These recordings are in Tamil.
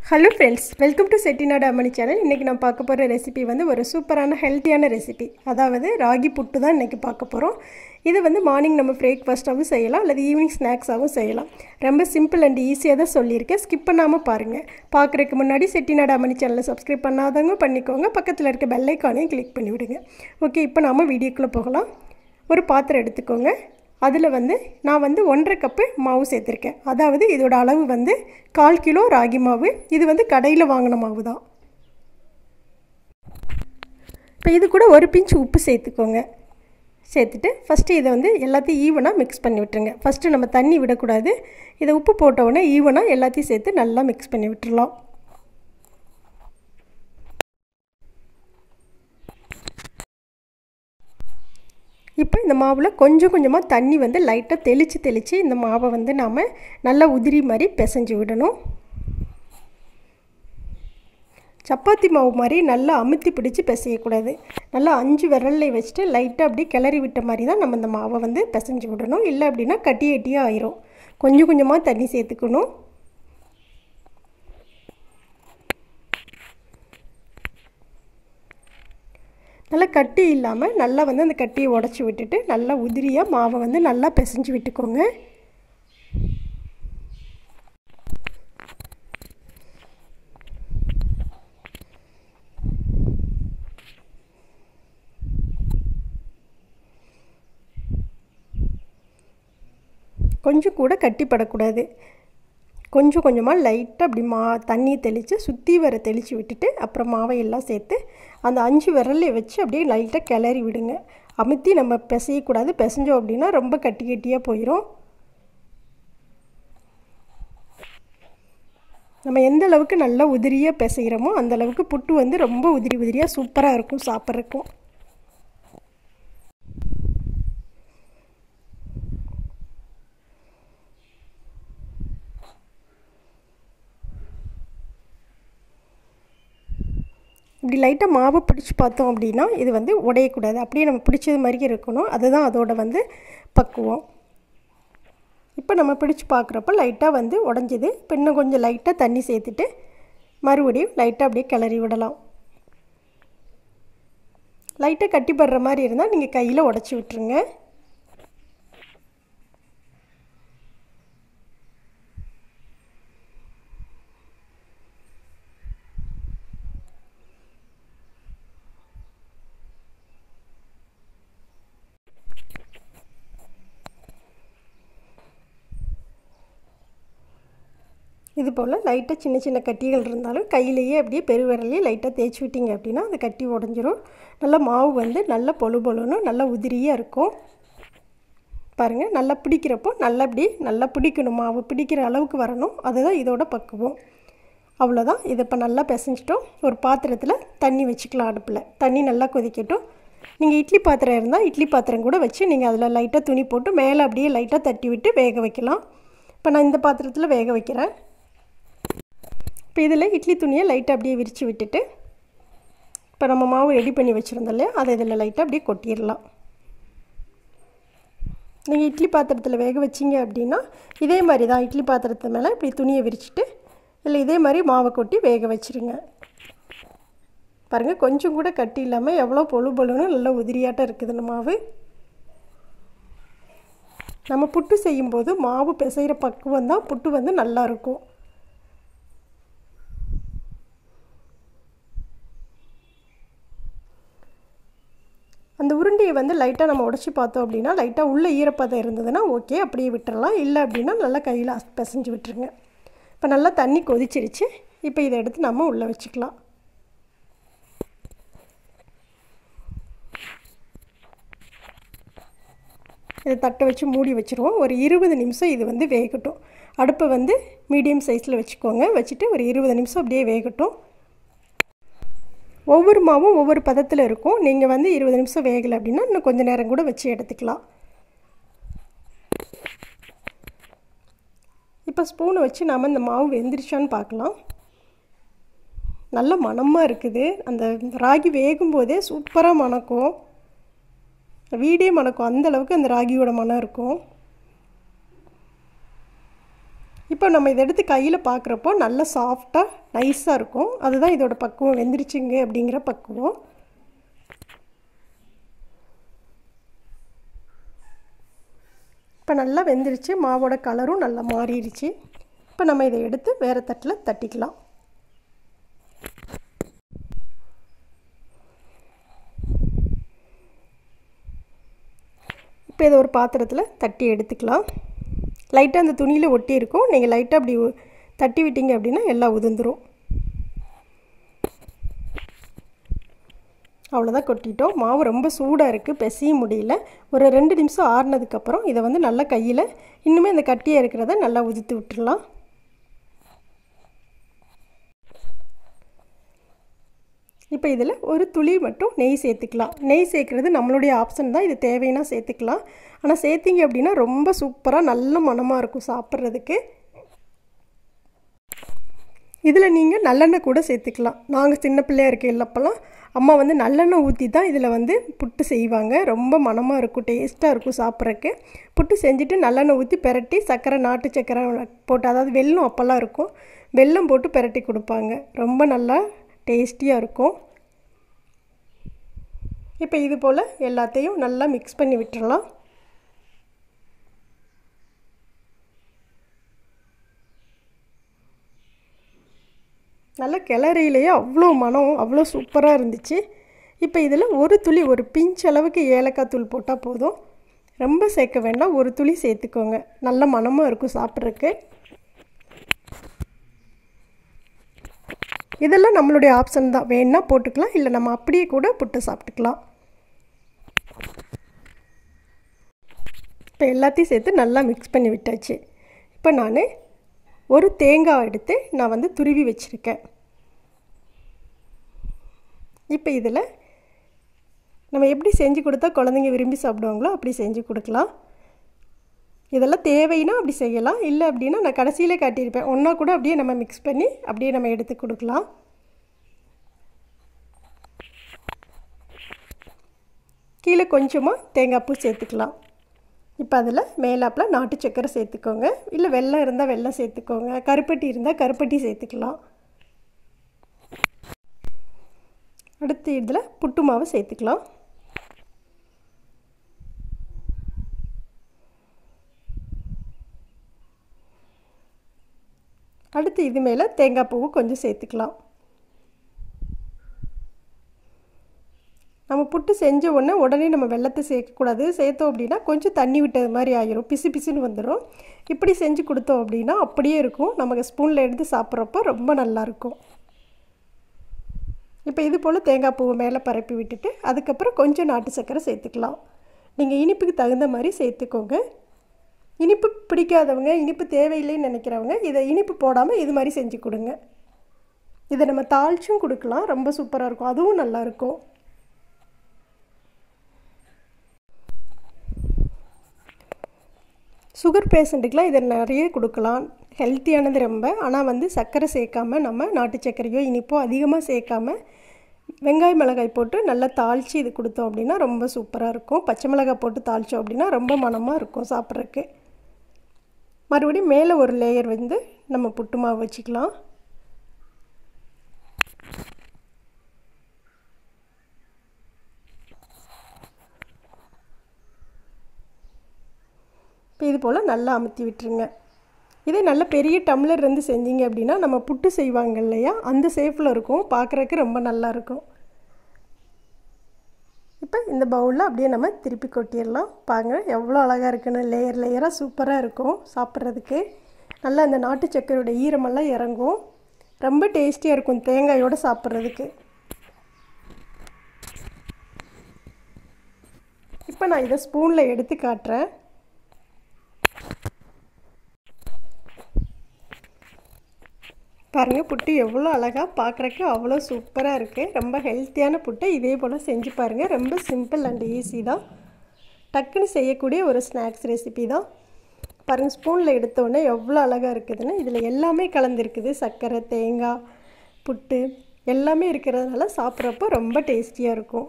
hello friends welcome to Chettinad Ammani channel இன்றைக்கி நான் பார்க்க போகிற ரெசிபி வந்து ஒரு சூப்பரான ஹெல்த்தியான ரெசிபி அதாவது ராகி புட்டு தான் இன்றைக்கி பார்க்க போகிறோம் இது வந்து மார்னிங் நம்ம பிரேக்ஃபாஸ்ட்டாகவும் செய்யலாம் அல்லது ஈவினிங் ஸ்நாக்ஸாகவும் செய்யலாம் ரொம்ப சிம்பிள் அண்ட் ஈஸியாக தான் சொல்லியிருக்கேன் ஸ்கிப் பண்ணாமல் பாருங்கள் பார்க்குறதுக்கு முன்னாடி செட்டிநாடு அம்மணி சேனலை சப்ஸ்கிரைப் பண்ணாதவங்க பண்ணிக்கோங்க பக்கத்தில் இருக்க பெல்லைக்கானையும் கிளிக் பண்ணி விடுங்க ஓகே இப்போ நாம் வீடியோக்குள்ளே போகலாம் ஒரு பாத்திரம் எடுத்துக்கோங்க அதில் வந்து நான் வந்து ஒன்றரை கப்பு மாவு சேர்த்துருக்கேன் அதாவது இதோட அளவு வந்து கால் கிலோ ராகி மாவு இது வந்து கடையில் வாங்கின மாவு தான் இப்போ இது கூட ஒரு பிஞ்ச் உப்பு சேர்த்துக்கோங்க சேர்த்துட்டு ஃபஸ்ட்டு இதை வந்து எல்லாத்தையும் ஈவனாக மிக்ஸ் பண்ணி விட்டுருங்க ஃபஸ்ட்டு நம்ம தண்ணி விடக்கூடாது இதை உப்பு போட்ட உடனே ஈவனாக எல்லாத்தையும் சேர்த்து நல்லா மிக்ஸ் பண்ணி விட்டுறலாம் இப்போ இந்த மாவில் கொஞ்சம் கொஞ்சமாக தண்ணி வந்து லைட்டாக தெளித்து தெளித்து இந்த மாவை வந்து நாம் நல்லா உதிரி மாதிரி பிசைஞ்சு விடணும் சப்பாத்தி மாவு மாதிரி நல்லா அமுத்தி பிடிச்சி பிசையக்கூடாது நல்லா அஞ்சு விரலில் வச்சுட்டு லைட்டாக அப்படி கிளறி விட்ட மாதிரி தான் நம்ம இந்த மாவை வந்து பிசைஞ்சு விடணும் இல்லை அப்படின்னா கட்டி கட்டியாக ஆயிரும் கொஞ்சம் கொஞ்சமாக தண்ணி சேர்த்துக்கணும் நல்லா கட்டி இல்லாமல் நல்லா வந்து அந்த கட்டியை உடச்சி விட்டுட்டு நல்லா உதிரியாக மாவை வந்து நல்லா பிசைஞ்சு விட்டுக்கோங்க கொஞ்சம் கூட கட்டிப்படக்கூடாது கொஞ்சம் கொஞ்சமாக லைட்டாக அப்படி மா தண்ணி தெளித்து சுற்றி வர தெளித்து விட்டுட்டு அப்புறம் மாவை எல்லாம் சேர்த்து அந்த அஞ்சு விரலை வச்சு அப்படியே லைட்டாக கிளறி விடுங்க அமுத்தி நம்ம பிசையக்கூடாது பிசைஞ்சோம் அப்படின்னா ரொம்ப கட்டி கட்டியாக போயிடும் நம்ம எந்த அளவுக்கு நல்லா உதிரியாக பிசைகிறோமோ அந்த அளவுக்கு புட்டு வந்து ரொம்ப உதிரி உதிரியாக சூப்பராக இருக்கும் சாப்பிட்றக்கும் இப்படி லைட்டாக மாவு பிடிச்சி பார்த்தோம் அப்படின்னா இது வந்து உடையக்கூடாது அப்படியே நம்ம பிடிச்சது மாதிரி இருக்கணும் அதுதான் அதோட வந்து பக்குவம் இப்போ நம்ம பிடிச்சி பார்க்குறப்ப லைட்டாக வந்து உடஞ்சிது இப்போ இன்னும் கொஞ்சம் லைட்டாக தண்ணி சேர்த்துட்டு மறுபடியும் லைட்டாக அப்படியே கிளறி விடலாம் லைட்டாக கட்டிப்படுற மாதிரி இருந்தால் நீங்கள் கையில் உடச்சி விட்டுருங்க இது போல் லைட்டாக சின்ன சின்ன கட்டிகள் இருந்தாலும் கையிலேயே அப்படியே பெருவிரலையே லைட்டாக தேய்ச்சி விட்டிங்க அப்படின்னா அந்த கட்டி உடஞ்சிரும் நல்லா மாவு வந்து நல்லா பொழு பொழுன்னு நல்லா உதிரியாக இருக்கும் பாருங்கள் நல்லா பிடிக்கிறப்போ நல்லா இப்படி நல்லா பிடிக்கணும் மாவு பிடிக்கிற அளவுக்கு வரணும் அதுதான் இதோட பக்குவம் அவ்வளோதான் இதை இப்போ நல்லா பிசைஞ்சிட்டோம் ஒரு பாத்திரத்தில் தண்ணி வச்சுக்கலாம் அடுப்பில் தண்ணி நல்லா கொதிக்கட்டும் நீங்கள் இட்லி பாத்திரம் இருந்தால் இட்லி பாத்திரம் கூட வச்சு நீங்கள் அதில் லைட்டாக துணி போட்டு மேலே அப்படியே லைட்டாக தட்டி விட்டு வேக வைக்கலாம் இப்போ நான் இந்த பாத்திரத்தில் வேக வைக்கிறேன் இப்போ இதில் இட்லி துணியை லைட்டாக அப்படியே விரித்து விட்டுட்டு இப்போ நம்ம மாவு ரெடி பண்ணி வச்சுருந்தோம் இல்லையா அதை இதில் லைட்டாக அப்படியே கொட்டிடலாம் நீங்கள் இட்லி பாத்திரத்தில் வேக வச்சிங்க அப்படின்னா இதே மாதிரி தான் இட்லி பாத்திரத்து மேலே இப்படி துணியை விரிச்சிட்டு இல்லை இதே மாதிரி மாவை கொட்டி வேக வச்சுருங்க பாருங்கள் கொஞ்சம் கூட கட்டி இல்லாமல் எவ்வளோ பொழு பொழுன்னு நல்லா உதிரியாட்டம் இருக்குது இந்த மாவு நம்ம புட்டு செய்யும்போது மாவு பிசைகிற பக்குவம் தான் புட்டு வந்து நல்லாயிருக்கும் அந்த உருண்டையை வந்து லைட்டாக நம்ம உடச்சி பார்த்தோம் அப்படின்னா லைட்டாக உள்ளே ஈரப்பதம் இருந்ததுன்னா ஓகே அப்படியே விட்டுறலாம் இல்லை அப்படின்னா நல்லா கையில் பிசைஞ்சு விட்டுருங்க இப்போ நல்லா தண்ணி கொதிச்சிருச்சு இப்போ இதை எடுத்து நம்ம உள்ளே வச்சுக்கலாம் இதை தட்டை வச்சு மூடி வச்சுருவோம் ஒரு இருபது நிமிஷம் இது வந்து வேகட்டும் அடுப்பை வந்து மீடியம் சைஸில் வச்சுக்கோங்க வச்சுட்டு ஒரு இருபது நிமிஷம் அப்படியே வேகட்டும் ஒவ்வொரு மாவும் ஒவ்வொரு பதத்தில் இருக்கும் நீங்கள் வந்து இருபது நிமிஷம் வேகலை அப்படின்னா இன்னும் கொஞ்சம் நேரம் கூட வச்சு எடுத்துக்கலாம் இப்போ ஸ்பூனை வச்சு நாம் இந்த மாவு வெந்துருச்சான்னு பார்க்கலாம் நல்ல மணமாக இருக்குது அந்த ராகி வேகும்போதே சூப்பராக மணக்கும் வீடே மணக்கும் அந்தளவுக்கு அந்த ராகியோட மனம் இருக்கும் இப்போ நம்ம இதை எடுத்து கையில் பார்க்குறப்போ நல்ல சாஃப்டாக நைஸாக இருக்கும் அதுதான் இதோட பக்குவம் வெந்துருச்சுங்க அப்படிங்கிற பக்குவம் இப்போ நல்லா வெந்துருச்சு மாவோட கலரும் நல்லா மாறிடுச்சு இப்போ நம்ம இதை எடுத்து வேறு தட்டில் தட்டிக்கலாம் இப்போ இதை ஒரு பாத்திரத்தில் தட்டி எடுத்துக்கலாம் லைட்டாக அந்த துணியில் ஒட்டி இருக்கும் நீங்கள் லைட்டாக அப்படி தட்டி விட்டீங்க அப்படின்னா எல்லாம் உதிர்ந்துடும் அவ்வளோதான் கொட்டிட்டோம் மாவு ரொம்ப சூடாக இருக்குது பெசிய முடியல ஒரு ரெண்டு நிமிஷம் ஆறுனதுக்கப்புறம் இதை வந்து நல்லா கையில் இன்னுமே இந்த கட்டியாக இருக்கிறத நல்லா உதித்து விட்டுடலாம் இப்போ இதில் ஒரு துளி மட்டும் நெய் சேர்த்துக்கலாம் நெய் சேர்க்குறது நம்மளுடைய ஆப்ஷன் தான் இது தேவைன்னா சேர்த்துக்கலாம் ஆனால் சேர்த்திங்க அப்படின்னா ரொம்ப சூப்பராக நல்ல மனமாக இருக்கும் சாப்பிட்றதுக்கு இதில் நீங்கள் நல்லெண்ணெய் கூட சேர்த்துக்கலாம் நாங்கள் சின்ன பிள்ளையாக இருக்கையில் அப்போல்லாம் அம்மா வந்து நல்லெண்ணெய் ஊற்றி தான் இதில் வந்து புட்டு செய்வாங்க ரொம்ப மனமாக இருக்கும் டேஸ்ட்டாக இருக்கும் சாப்பிட்றக்கு புட்டு செஞ்சுட்டு நல்லெண்ணெய் ஊற்றி பெரட்டி சர்க்கரை நாட்டு சர்க்கரை போட்டு அதாவது வெல்லம் அப்போல்லாம் இருக்கும் வெல்லம் போட்டு பெரட்டி கொடுப்பாங்க ரொம்ப நல்லா டேஸ்டியாக இருக்கும் இப்போ இது போல் எல்லாத்தையும் நல்லா மிக்ஸ் பண்ணி விட்டுறலாம் நல்ல கிளறியிலேயே அவ்வளோ மனம் அவ்வளோ சூப்பராக இருந்துச்சு இப்போ இதில் ஒரு துளி ஒரு பிஞ்ச் அளவுக்கு ஏலக்காய் தூள் போட்டால் போதும் ரொம்ப சேர்க்க வேண்டாம் ஒரு துளி சேர்த்துக்கோங்க நல்ல மனமாக இருக்கும் சாப்பிட்றதுக்கு இதெல்லாம் நம்மளுடைய ஆப்ஷன் தான் வேணா போட்டுக்கலாம் இல்லை நம்ம அப்படியே கூட புட்டு சாப்பிட்டுக்கலாம் இப்போ எல்லாத்தையும் சேர்த்து நல்லா மிக்ஸ் பண்ணி விட்டாச்சு இப்போ நான் ஒரு தேங்காய் எடுத்து நான் வந்து துருவி வச்சுருக்கேன் இப்போ இதில் நம்ம எப்படி செஞ்சு கொடுத்தா குழந்தைங்க விரும்பி சாப்பிடுவாங்களோ அப்படி செஞ்சு கொடுக்கலாம் இதெல்லாம் தேவைன்னா அப்படி செய்யலாம் இல்லை அப்படின்னா நான் கடைசியில் காட்டியிருப்பேன் ஒன்றா கூட அப்படியே நம்ம மிக்ஸ் பண்ணி அப்படியே நம்ம எடுத்து கொடுக்கலாம் கீழே கொஞ்சமாக தேங்காய் பூ சேர்த்துக்கலாம் இப்போ அதில் மேலாப்பில் நாட்டு சக்கரை சேர்த்துக்கோங்க இல்லை வெல்லம் இருந்தால் வெல்லம் சேர்த்துக்கோங்க கருப்பட்டி இருந்தால் கருப்பட்டி சேர்த்துக்கலாம் அடுத்து இதில் புட்டு மாவு சேர்த்துக்கலாம் அடுத்து இது மேலே தேங்காய் பூவு கொஞ்சம் சேர்த்துக்கலாம் நம்ம புட்டு செஞ்ச உடனே உடனே நம்ம வெள்ளத்தை சேர்க்கக்கூடாது சேர்த்தோம் அப்படின்னா கொஞ்சம் தண்ணி விட்டது மாதிரி ஆகிரும் பிசு பிசுன்னு வந்துடும் இப்படி செஞ்சு கொடுத்தோம் அப்படின்னா அப்படியே இருக்கும் நமக்கு ஸ்பூனில் எடுத்து சாப்பிட்றப்போ ரொம்ப நல்லாயிருக்கும் இப்போ இது போல் தேங்காய் பூவை மேலே பரப்பி விட்டுட்டு அதுக்கப்புறம் கொஞ்சம் நாட்டு சர்க்கரை சேர்த்துக்கலாம் நீங்கள் இனிப்புக்கு தகுந்த மாதிரி சேர்த்துக்கோங்க இனிப்பு பிடிக்காதவங்க இனிப்பு தேவையில்லைன்னு நினைக்கிறவங்க இதை இனிப்பு போடாமல் இது மாதிரி செஞ்சு கொடுங்க இதை நம்ம தாளிச்சும் கொடுக்கலாம் ரொம்ப சூப்பராக இருக்கும் அதுவும் நல்லாயிருக்கும் சுகர் பேஷண்ட்டுக்கெலாம் இதை நிறைய கொடுக்கலாம் ஹெல்த்தியானது ரொம்ப ஆனால் வந்து சர்க்கரை சேர்க்காம நம்ம நாட்டு சர்க்கரையோ இனிப்போ அதிகமாக சேர்க்காம வெங்காய மிளகாய் போட்டு நல்லா தாளித்து இது கொடுத்தோம் அப்படின்னா ரொம்ப சூப்பராக இருக்கும் பச்சை மிளகாய் போட்டு தாளித்தோம் அப்படின்னா ரொம்ப மனமாக இருக்கும் சாப்பிட்றதுக்கு மறுபடியும் மேலே ஒரு லேயர் வந்து நம்ம புட்டு மாவு வச்சுக்கலாம் இப்போ இது போல் நல்லா அமுத்தி விட்டுருங்க இதே நல்ல பெரிய டம்ளர் இருந்து செஞ்சீங்க அப்படின்னா நம்ம புட்டு செய்வாங்க இல்லையா அந்த சேஃபில் இருக்கும் பார்க்குறக்கு ரொம்ப நல்லாயிருக்கும் இப்போ இந்த பவுலில் அப்படியே நம்ம திருப்பி கொட்டிடலாம் பாருங்க எவ்வளோ அழகாக இருக்குன்னு லேயர் லேயராக சூப்பராக இருக்கும் சாப்பிட்றதுக்கு நல்லா அந்த நாட்டு சக்கரையோட ஈரமெல்லாம் இறங்கும் ரொம்ப டேஸ்டியாக இருக்கும் தேங்காயோடு சாப்பிட்றதுக்கு இப்போ நான் இதை ஸ்பூனில் எடுத்து காட்டுறேன் பாருங்கள் புட்டு எவ்வளோ அழகாக பார்க்குறக்கு அவ்வளோ சூப்பராக இருக்குது ரொம்ப ஹெல்த்தியான புட்டை இதே போல் செஞ்சு பாருங்கள் ரொம்ப சிம்பிள் அண்ட் ஈஸி தான் டக்குன்னு செய்யக்கூடிய ஒரு ஸ்நாக்ஸ் ரெசிபி தான் பாருங்கள் ஸ்பூனில் எடுத்தோடனே எவ்வளோ அழகாக இருக்குதுன்னு இதில் எல்லாமே கலந்துருக்குது சர்க்கரை தேங்காய் புட்டு எல்லாமே இருக்கிறதுனால சாப்பிட்றப்போ ரொம்ப டேஸ்டியாக இருக்கும்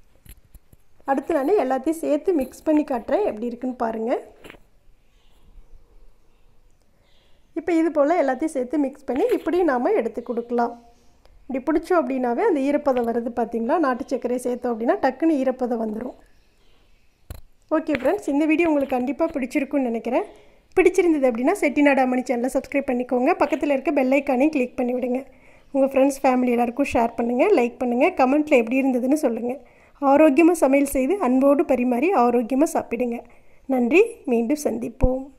அடுத்து நான் எல்லாத்தையும் சேர்த்து மிக்ஸ் பண்ணி காட்டுறேன் எப்படி இருக்குன்னு பாருங்கள் இப்போ இது போல் எல்லாத்தையும் சேர்த்து மிக்ஸ் பண்ணி இப்படி நாம் எடுத்து கொடுக்கலாம் இப்படி பிடிச்சோம் அப்படின்னாவே அந்த ஈரப்பதம் வருது பார்த்திங்களா நாட்டு சர்க்கரையை சேர்த்தோம் அப்படின்னா டக்குன்னு ஈரப்பதம் வந்துடும் ஓகே ஃப்ரெண்ட்ஸ் இந்த வீடியோ உங்களுக்கு கண்டிப்பாக பிடிச்சிருக்குன்னு நினைக்கிறேன் பிடிச்சிருந்தது அப்படின்னா செட்டிநாடு அம்மணி சேனலை சப்ஸ்கிரைப் பண்ணிக்கோங்க பக்கத்தில் இருக்க பெல் ஐக்கானையும் கிளிக் பண்ணி விடுங்க உங்கள் ஃப்ரெண்ட்ஸ் ஃபேமிலி எல்லாருக்கும் ஷேர் பண்ணுங்கள் லைக் பண்ணுங்கள் கமெண்ட்டில் எப்படி இருந்ததுன்னு சொல்லுங்கள் ஆரோக்கியமாக சமையல் செய்து அன்போடு பரிமாறி ஆரோக்கியமாக சாப்பிடுங்க நன்றி மீண்டும் சந்திப்போம்